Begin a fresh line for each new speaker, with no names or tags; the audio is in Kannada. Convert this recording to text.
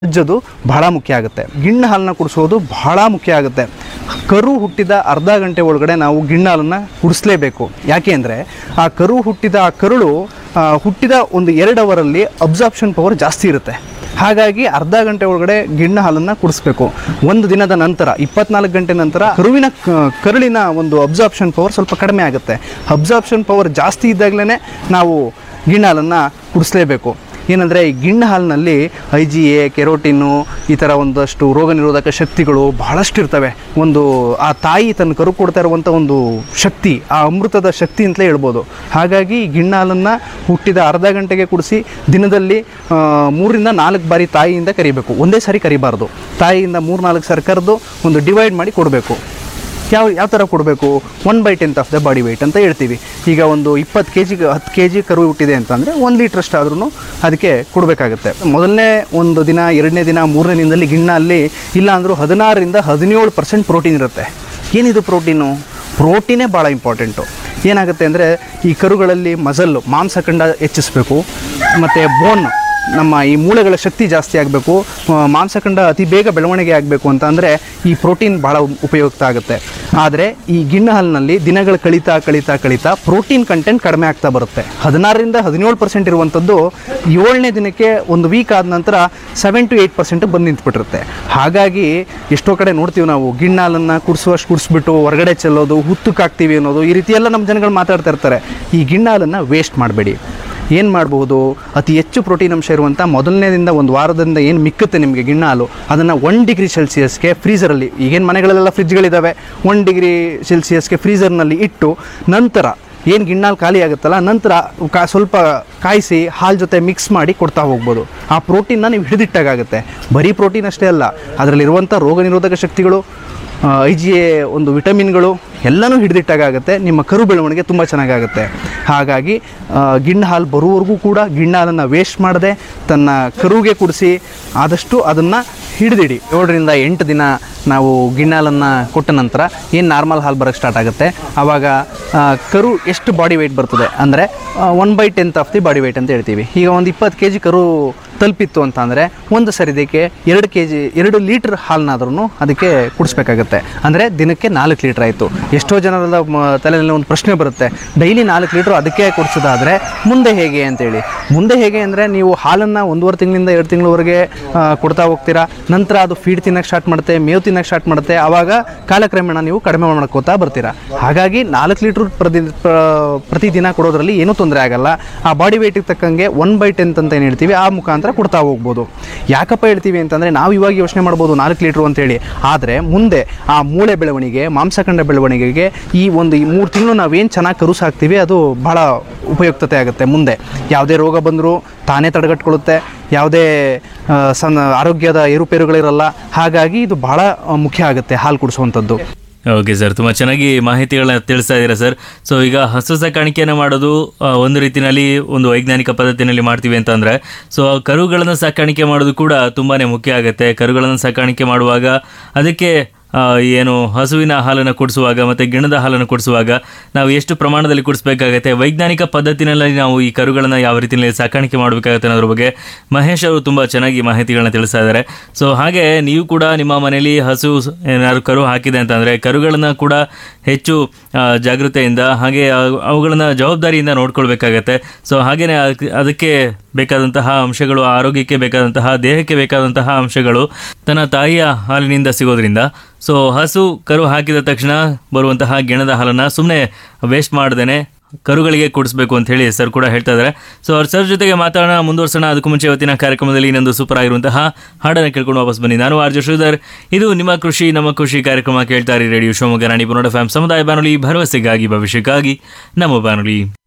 ಉಜ್ಜೋದು ಬಹಳ ಮುಖ್ಯ ಆಗುತ್ತೆ ಗಿಣ್ಣು ಹಾಲನ್ನ ಕುಡಿಸೋದು ಬಹಳ ಮುಖ್ಯ ಆಗುತ್ತೆ ಕರು ಹುಟ್ಟಿದ ಅರ್ಧ ಗಂಟೆ ಒಳಗಡೆ ನಾವು ಗಿಣ್ಣು ಹಾಲನ್ನು ಕುಡಿಸ್ಲೇಬೇಕು ಯಾಕೆ ಅಂದರೆ ಆ ಕರು ಹುಟ್ಟಿದ ಆ ಕರುಳು ಆ, ಹುಟ್ಟಿದ ಒಂದು ಎರಡು ಅವರಲ್ಲಿ ಅಬ್ಸಾರ್ಪ್ಷನ್ ಪವರ್ ಜಾಸ್ತಿ ಇರುತ್ತೆ ಹಾಗಾಗಿ ಅರ್ಧ ಗಂಟೆ ಒಳಗಡೆ ಗಿಣ್ಣು ಹಾಲನ್ನು ಕುಡಿಸ್ಬೇಕು ಒಂದು ದಿನದ ನಂತರ ಇಪ್ಪತ್ನಾಲ್ಕು ಗಂಟೆ ನಂತರ ಕರುವಿನ ಕ- ಕರುಳಿನ ಒಂದು ಅಬ್ಸಾರ್ಪ್ಷನ್ ಪವರ್ ಸ್ವಲ್ಪ ಕಡಿಮೆ ಆಗುತ್ತೆ ಅಬ್ಸಾರ್ಪ್ಷನ್ ಪವರ್ ಜಾಸ್ತಿ ಇದ್ದಾಗಲೇ ನಾವು ಗಿಣ್ಣು ಹಾಲನ್ನು ಕುಡಿಸ್ಲೇಬೇಕು ಏನಂದರೆ ಈ ಗಿಣ್ಣು ಹಾಲಿನಲ್ಲಿ ಐ ಜಿ ಎ ಕೆರೋಟಿನ್ನು ಈ ಥರ ಒಂದಷ್ಟು ರೋಗ ನಿರೋಧಕ ಶಕ್ತಿಗಳು ಬಹಳಷ್ಟು ಇರ್ತವೆ ಒಂದು ಆ ತಾಯಿ ತನ್ನ ಕರು ಕೊಡ್ತಾ ಇರುವಂಥ ಒಂದು ಶಕ್ತಿ ಆ ಅಮೃತದ ಶಕ್ತಿ ಅಂತಲೇ ಹೇಳ್ಬೋದು ಹಾಗಾಗಿ ಈ ಗಿಣ್ಣು ಹಾಲನ್ನು ಹುಟ್ಟಿದ ಅರ್ಧ ಗಂಟೆಗೆ ಕುಡಿಸಿ ದಿನದಲ್ಲಿ ಆ, ಮೂರರಿಂದ ನಾಲ್ಕು ಬಾರಿ ತಾಯಿಯಿಂದ ಕರಿಬೇಕು ಒಂದೇ ಸಾರಿ ಕರಿಬಾರ್ದು ತಾಯಿಯಿಂದ ಮೂರು ನಾಲ್ಕು ಸಾರಿ ಕರೆದು ಒಂದು ಡಿವೈಡ್ ಮಾಡಿ ಕೊಡಬೇಕು ಯಾವ ಯಾವ ಥರ ಕೊಡಬೇಕು one by tenth of the body weight ಅಂತ ಹೇಳ್ತೀವಿ ಈಗ ಒಂದು ಇಪ್ಪತ್ತು ಕೆ ಜಿಗೆ ಹತ್ತು ಕೆ ಜಿ ಕರು ಹುಟ್ಟಿದೆ ಅಂತಂದರೆ ಒಂದು ಲೀಟ್ರಷ್ಟು ಆದ್ರೂ ಅದಕ್ಕೆ ಕೊಡಬೇಕಾಗುತ್ತೆ ಮೊದಲನೇ ಒಂದು ದಿನ ಎರಡನೇ ದಿನ ಮೂರನೇ ದಿನದಲ್ಲಿ ಗಿಣ್ಣಲ್ಲಿ ಇಲ್ಲ ಅಂದರೂ ಹದಿನಾರರಿಂದ ಹದಿನೇಳು ಪರ್ಸೆಂಟ್ ಪ್ರೋಟೀನ್ ಇರುತ್ತೆ ಏನಿದು ಪ್ರೋಟೀನು ಪ್ರೋಟೀನೇ ಭಾಳ ಇಂಪಾರ್ಟೆಂಟು ಏನಾಗುತ್ತೆ ಅಂದರೆ ಈ ಕರುಗಳಲ್ಲಿ ಮಸಲ್ಲು ಮಾಂಸಖಂಡ ಹೆಚ್ಚಿಸ್ಬೇಕು ಮತ್ತು ಬೋನ್ ನಮ್ಮ ಈ ಮೂಳೆಗಳ ಶಕ್ತಿ ಜಾಸ್ತಿ ಆಗಬೇಕು ಮಾಂಸಖಂಡ ಅತಿ ಬೇಗ ಬೆಳವಣಿಗೆ ಆಗಬೇಕು ಅಂತ ಅಂದರೆ ಈ ಪ್ರೋಟೀನ್ ಭಾಳ ಉಪಯುಕ್ತ ಆಗುತ್ತೆ ಆದರೆ ಈ ಗಿಣ್ಣು ಹಾಲಿನಲ್ಲಿ ದಿನಗಳು ಕಳೀತಾ ಕಳೀತಾ ಕಳೀತಾ ಪ್ರೋಟೀನ್ ಕಂಟೆಂಟ್ ಕಡಿಮೆ ಆಗ್ತಾ ಬರುತ್ತೆ ಹದಿನಾರರಿಂದ ಹದಿನೇಳು ಪರ್ಸೆಂಟ್ ಇರುವಂಥದ್ದು ಏಳನೇ ದಿನಕ್ಕೆ ಒಂದು ವೀಕ್ ಆದ ನಂತರ ಸೆವೆನ್ ಟು ಏಯ್ಟ್ ಪರ್ಸೆಂಟ್ ಬಂದು ನಿಂತ್ಬಿಟ್ಟಿರುತ್ತೆ ಹಾಗಾಗಿ ಎಷ್ಟೋ ಕಡೆ ನೋಡ್ತೀವಿ ನಾವು ಗಿಣ್ಣು ಹಾಲನ್ನು ಕುಡಿಸುವಷ್ಟು ಕುಡಿಸ್ಬಿಟ್ಟು ಹೊರಗಡೆ ಚೆಲ್ಲೋದು ಹುತ್ತಕ್ಕಾಗ್ತೀವಿ ಅನ್ನೋದು ಈ ರೀತಿ ಎಲ್ಲ ನಮ್ಮ ಜನಗಳು ಮಾತಾಡ್ತಾ ಇರ್ತಾರೆ ಈ ಗಿಣ್ಣು ಹಾಲನ್ನು ವೇಸ್ಟ್ ಮಾಡಬೇಡಿ ಏನು ಮಾಡಬಹುದು ಅತಿ ಹೆಚ್ಚು ಪ್ರೋಟೀನ್ ಅಂಶ ಇರುವಂಥ ಮೊದಲನೇದಿಂದ ಒಂದು ವಾರದಿಂದ ಏನು ಮಿಕ್ಕುತ್ತೆ ನಿಮಗೆ ಗಿಣ್ಣ ಹಾಲು ಅದನ್ನು ಒನ್ ಡಿಗ್ರಿ ಸೆಲ್ಸಿಯಸ್ಗೆ ಫ್ರೀಸರಲ್ಲಿ ಈಗೇನು ಮನೆಗಳಲ್ಲೆಲ್ಲ ಫ್ರಿಜ್ಗಳಿದ್ದಾವೆ ಒನ್ ಡಿಗ್ರಿ ಸೆಲ್ಸಿಯಸ್ಗೆ ಫ್ರೀಸರ್ನಲ್ಲಿ ಇಟ್ಟು ನಂತರ ಏನು ಗಿಣ್ಣಾಲು ಖಾಲಿ ಆಗುತ್ತಲ್ಲ ನಂತರ ಕಾ ಸ್ವಲ್ಪ ಕಾಯಿಸಿ ಹಾಲು ಜೊತೆ ಮಿಕ್ಸ್ ಮಾಡಿ ಕೊಡ್ತಾ ಹೋಗ್ಬೋದು ಆ ಪ್ರೋಟೀನ್ನ ನೀವು ಹಿಡಿದಿಟ್ಟಾಗುತ್ತೆ ಬರೀ ಪ್ರೋಟೀನ್ ಅಷ್ಟೇ ಅಲ್ಲ ಅದರಲ್ಲಿರುವಂಥ ರೋಗ ನಿರೋಧಕ ಶಕ್ತಿಗಳು ಐ ಜಿ ಎ ಒಂದು ವಿಟಮಿನ್ಗಳು ಎಲ್ಲನೂ ಹಿಡಿದಿಟ್ಟಾಗುತ್ತೆ ನಿಮ್ಮ ಕರು ಬೆಳವಣಿಗೆ ತುಂಬ ಚೆನ್ನಾಗಾಗುತ್ತೆ ಹಾಗಾಗಿ ಆ, ಗಿಣ್ಣು ಹಾಲು ಬರುವವರೆಗೂ ಕೂಡ ಗಿಣ್ಣು ಹಾಲನ್ನು ವೇಸ್ಟ್ ಮಾಡದೆ ತನ್ನ ಕರುಗೆ ಕುಡಿಸಿ ಆದಷ್ಟು ಅದನ್ನು ಹಿಡಿದಿಡಿ ಏಳರಿಂದ ಎಂಟು ದಿನ ನಾವು ಗಿಣ್ಣು ಹಾಲನ್ನು ಕೊಟ್ಟ ನಂತರ ಏನು ನಾರ್ಮಲ್ ಹಾಲು ಬರೋಕ್ಕೆ ಸ್ಟಾರ್ಟ್ ಆಗುತ್ತೆ ಆವಾಗ ಆ, ಕರು ಎಷ್ಟು ಬಾಡಿ ವೆಯ್ಟ್ ಬರ್ತದೆ ಅಂದರೆ one by tenth of the body weight ಅಂತ ಹೇಳ್ತೀವಿ ಈಗ ಒಂದು ಇಪ್ಪತ್ತು ಕೆ ಜಿ ಕರು ತಲುಪಿತ್ತು ಅಂತ ಅಂದರೆ ಒಂದು ಸರಿದಕ್ಕೆ ಎರಡು ಕೆ ಜಿ ಎರಡು ಲೀಟ್ರ್ ಹಾಲನ್ನಾದ್ರೂ ಅದಕ್ಕೆ ಕುಡಿಸ್ಬೇಕಾಗತ್ತೆ ಅಂದರೆ ದಿನಕ್ಕೆ ನಾಲ್ಕು ಲೀಟ್ರ್ ಆಯಿತು ಎಷ್ಟೋ ಜನರ ಮ- ತಲೆಯಲ್ಲಿ ಒಂದು ಪ್ರಶ್ನೆ ಬರುತ್ತೆ ಡೈಲಿ ನಾಲ್ಕು ಲೀಟ್ರ್ ಅದಕ್ಕೆ ಕುಡಿಸೋದಾದರೆ ಮುಂದೆ ಹೇಗೆ ಅಂತೇಳಿ ಮುಂದೆ ಹೇಗೆ ಅಂದರೆ ನೀವು ಹಾಲನ್ನು ಒಂದೂವರೆ ತಿಂಗಳಿಂದ ಎರಡು ತಿಂಗಳವರೆಗೆ ಕೊಡ್ತಾ ಹೋಗ್ತೀರಾ ನಂತರ ಅದು ಫೀಡ್ ತಿನ್ನಕ್ಕೆ ಸ್ಟಾರ್ಟ್ ಮಾಡುತ್ತೆ ಮೇವು ತಿನ್ನಕ್ಕೆ ಸ್ಟಾರ್ಟ್ ಮಾಡುತ್ತೆ ಆವಾಗ ಕಾಲಕ್ರಮೇಣ ನೀವು ಕಡಿಮೆ ಮಾಡ್ಕೋತಾ ಬರ್ತೀರಾ ಹಾಗಾಗಿ ನಾಲ್ಕು ಲೀಟ್ರ್ ಪ್ರತಿ ಪ್ರ- ಪ್ರತಿದಿನ ಕೊಡೋದ್ರಲ್ಲಿ ಏನೂ ತೊಂದರೆ ಆಗಲ್ಲ ಆ ಬಾಡಿ ವೆಯ್ಟಿಗೆ ತಕ್ಕಂಗೆ ಒನ್ ಬೈ ಟೆಂತ್ ಅಂತ ಏನು ಹೇಳ್ತೀವಿ ಆ ಮುಖಾಂತರ ಕೊಡ್ತಾ ಹೋಗ್ಬೋದು ಯಾಕಪ್ಪ ಹೇಳ್ತೀವಿ ಅಂತಂದರೆ ನಾವು ಇವಾಗ ಯೋಚನೆ ಮಾಡ್ಬೋದು ನಾಲ್ಕು ಲೀಟ್ರು ಅಂತೇಳಿ ಆದರೆ ಮುಂದೆ ಆ ಮೂಳೆ ಬೆಳವಣಿಗೆ ಮಾಂಸಖಂಡ ಬೆಳವಣಿಗೆಗೆ ಈ ಒಂದು ಈ ಮೂರು ತಿಂಗಳು ನಾವೇನು ಚೆನ್ನಾಗಿ ಕರು ಸಾಕ್ತೀವಿ ಅದು ಭಾಳ ಉಪಯುಕ್ತತೆ ಆಗುತ್ತೆ ಮುಂದೆ ಯಾವುದೇ ರೋಗ ಬಂದರೂ ತಾನೇ ತಡೆಗಟ್ಕೊಳ್ಳುತ್ತೆ ಯಾವುದೇ ಆ, ಸಣ್ಣ ಆರೋಗ್ಯದ ಏರುಪೇರುಗಳಿರಲ್ಲ ಹಾಗಾಗಿ ಇದು ಭಾಳ ಆ, ಮುಖ್ಯ ಆಗುತ್ತೆ ಹಾಲು ಕುಡಿಸುವಂಥದ್ದು
ಓಕೆ ಸರ್ ತುಂಬ ಚೆನ್ನಾಗಿ ಮಾಹಿತಿಗಳನ್ನ ತಿಳಿಸ್ತಾ ಇದ್ದೀರಾ ಸರ್ ಸೊ ಈಗ ಹಸು ಸಾಕಾಣಿಕೆಯನ್ನು ಮಾಡೋದು ಆ, ಒಂದು ರೀತಿಯಲ್ಲಿ ಒಂದು ವೈಜ್ಞಾನಿಕ ಪದ್ಧತಿನಲ್ಲಿ ಮಾಡ್ತೀವಿ ಅಂತಂದರೆ ಸೊ ಕರುಗಳನ್ನು ಸಾಕಾಣಿಕೆ ಮಾಡೋದು ಕೂಡ ತುಂಬಾ ಮುಖ್ಯ ಆಗುತ್ತೆ ಕರುಗಳನ್ನು ಸಾಕಾಣಿಕೆ ಮಾಡುವಾಗ ಅದಕ್ಕೆ ಆ, ಏನು ಹಸುವಿನ ಹಾಲನ್ನು ಕುಡಿಸುವಾಗ ಮತ್ತು ಗಿಣದ ಹಾಲನ್ನು ಕುಡಿಸುವಾಗ ನಾವು ಎಷ್ಟು ಪ್ರಮಾಣದಲ್ಲಿ ಕುಡಿಸ್ಬೇಕಾಗತ್ತೆ ವೈಜ್ಞಾನಿಕ ಪದ್ಧತಿನಲ್ಲಿ ನಾವು ಈ ಕರುಗಳನ್ನು ಯಾವ ರೀತಿಯಲ್ಲಿ ಸಾಕಾಣಿಕೆ ಮಾಡಬೇಕಾಗತ್ತೆ ಅನ್ನೋದ್ರ ಬಗ್ಗೆ ಮಹೇಶ್ ಅವರು ತುಂಬ ಚೆನ್ನಾಗಿ ಮಾಹಿತಿಗಳನ್ನ ತಿಳಿಸ್ತಾ ಇದ್ದಾರೆ ಸೊ ಹಾಗೆ ನೀವು ಕೂಡ ನಿಮ್ಮ ಮನೆಯಲ್ಲಿ ಹಸು ಸ್- ಏನಾದ್ರು ಕರು ಹಾಕಿದೆ ಅಂತಂದರೆ ಕರುಗಳನ್ನು ಕೂಡ ಹೆಚ್ಚು ಆ, ಜಾಗೃತೆಯಿಂದ ಹಾಗೆ ಅವ್- ಅವುಗಳನ್ನು ಜವಾಬ್ದಾರಿಯಿಂದ ನೋಡ್ಕೊಳ್ಬೇಕಾಗತ್ತೆ ಸೊ ಹಾಗೆಯೇ ಅದಕ್ಕೆ- ಅದಕ್ಕೆ ಬೇಕಾದಂತಹ ಅಂಶಗಳು ಆರೋಗ್ಯಕ್ಕೆ ಬೇಕಾದಂತಹ ದೇಹಕ್ಕೆ ಬೇಕಾದಂತಹ ಅಂಶಗಳು ತನ್ನ ತಾಯಿಯ ಹಾಲಿನಿಂದ ಸಿಗೋದ್ರಿಂದ ಸೊ ಹಸು ಕರು ಹಾಕಿದ ತಕ್ಷಣ ಬರುವಂತಹ ಗಿಣದ ಹಾಲನ್ನು ಸುಮ್ಮನೆ ವೇಸ್ಟ್ ಮಾಡ್ದೇನೆ ಕರುಗಳಿಗೆ ಕುಡಿಸ್ಬೇಕು ಅಂತ ಹೇಳಿ ಸರ್ ಕೂಡ ಹೇಳ್ತಾ ಇದ್ದಾರೆ ಸೊ ಅವ್ರ ಸರ್ ಜೊತೆಗೆ ಮಾತಾಡೋಣ ಮುಂದುವರ್ಸೋಣ ಅದಕ್ಕೂ ಮುಂಚೆ ಇವತ್ತಿನ ಕಾರ್ಯಕ್ರಮದಲ್ಲಿ ಇನ್ನೊಂದು ಸೂಪರ್ ಆಗಿರುವಂತಹ ಹಾಡನ್ನು ಕೇಳ್ಕೊಂಡು ವಾಪಸ್ ಬನ್ನಿ ನಾನು ಆರ್ಜ ಶ್ರೀಧರ್ ಇದು ನಿಮ್ಮ ಕೃಷಿ ನಮ್ಮ ಕೃಷಿ ಕಾರ್ಯಕ್ರಮ ಕೇಳ್ತಾರೆ ರೇಡಿಯೋ ಶಿವಮೊಗ್ಗ ರಾಣಿ ಪುನೋಡ ಫ್ಯಾಮ್ ಸಮುದಾಯ ಬಾನುಲಿ ಭರವಸೆಗಾಗಿ ಭವಿಷ್ಯಕ್ಕಾಗಿ ನಮ್ಮ ಬಾನುಲಿ